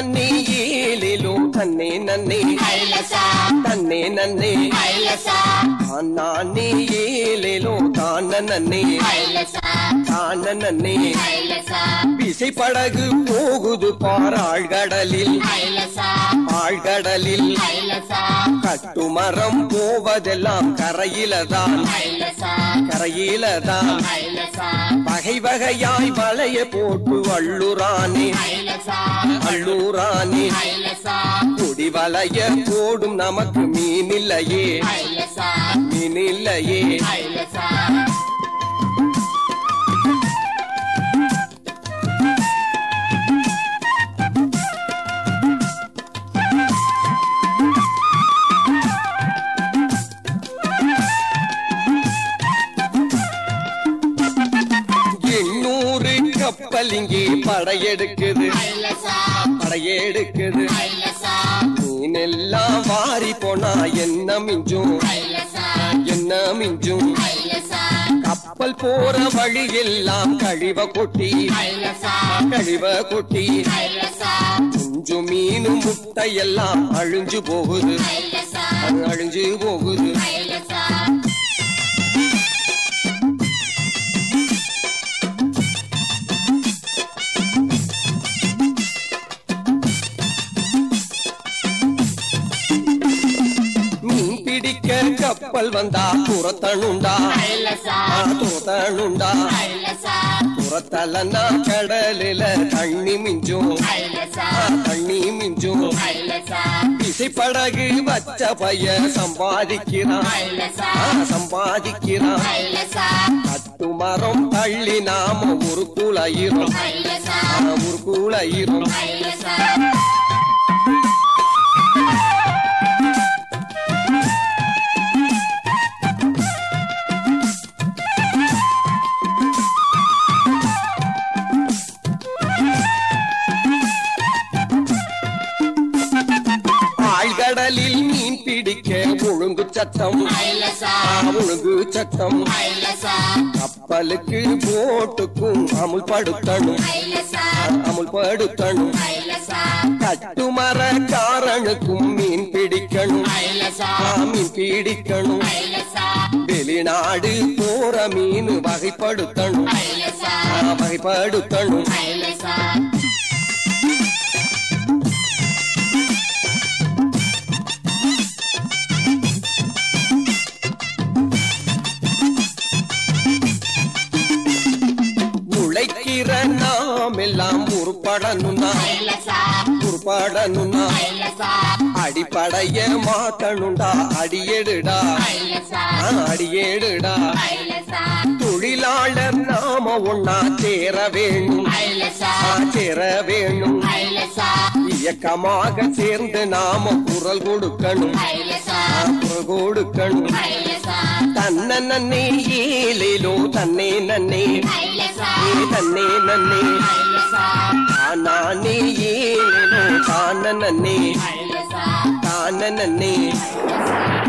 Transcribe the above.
ನನ್ನಿ ಏಲಿಲು ತನ್ನೆ ನನ್ನೆ ತನ್ನೆ ನನ್ನೆ ನಾನೇ ಏಲಿಲು ತಾನ ನನ್ನೆ தான நன்னே விசை படகு போகுது பார் ஆழ்கடலில் ஆழ்கடலில் கட்டுமரம் போவதெல்லாம் கரையிலதான் கரையிலதான் வகை வகையாய் வளைய போட்டு வள்ளுரானே அள்ளூரானே குடி வளைய போடும் நமக்கு மீனில்லையே மீனில்லையே எண்ணூறு கப்பல் இங்கே படையெடுக்குது படையெடுக்குது மீனெல்லாம் வாரி போனா என்ன மிஞ்சும் என்ன மிஞ்சும் கப்பல் போற வழி எல்லாம் கழிவ கொட்டி கழிவ கொட்டி குஞ்சு மீனு முட்டை எல்லாம் அழிஞ்சு போகுது அது அழிஞ்சு போகுது மீன் பிடிக்க கப்பல் வந்தா துரத்தணுண்டா துரத்தணுண்டா துரத்தலன்னா கடலில தண்ணி மிஞ்சும் தண்ணி மிஞ்சும் விசை படகு வச்ச பைய சம்பாதிக்கிறான் ஆ, சம்பாதிக்கிறான் கட்டு மரம் தள்ளி நாம ஒரு குளையிரும் ஒரு குளையிரும் ஆழ்கடலில் மீன் பிடிக்க ஒழுங்கு சட்டம் ஆ, ஒழுங்கு சட்டம் கப்பலுக்கு போட்டுக்கும் அமுல்படுத்தணும் அமுல்படுத்தணும் கட்டுமரக்காரனுக்கும் மீன் பிடிக்கணும் ஆ, மீன் பிடிக்கணும் வெளிநாடு போற மீன் வகைப்படுத்தணும் ஆ, வகைப்படுத்தணும் உழைக்கிற நாம் எல்லாம் உருப்படணும்னா உருப்படணும்னா அடிப்படைய மாத்தணுண்டா அடியெடுடா ஆ, அடியேடுடா தொழிலாளர் நாம ஒன்னா சேர வேணும் ஆ, சேர வேணும் இயக்கமாக சேர்ந்து நாம குரல் கொடுக்கணும் ஆ, குரல் கொடுக்கணும் தன்ன நன்னே ஏலேலோ தன்னே நன்னே ஏ தன்னே நன்னே தானே ஏலேலோ தான நன்னே தான நன்னே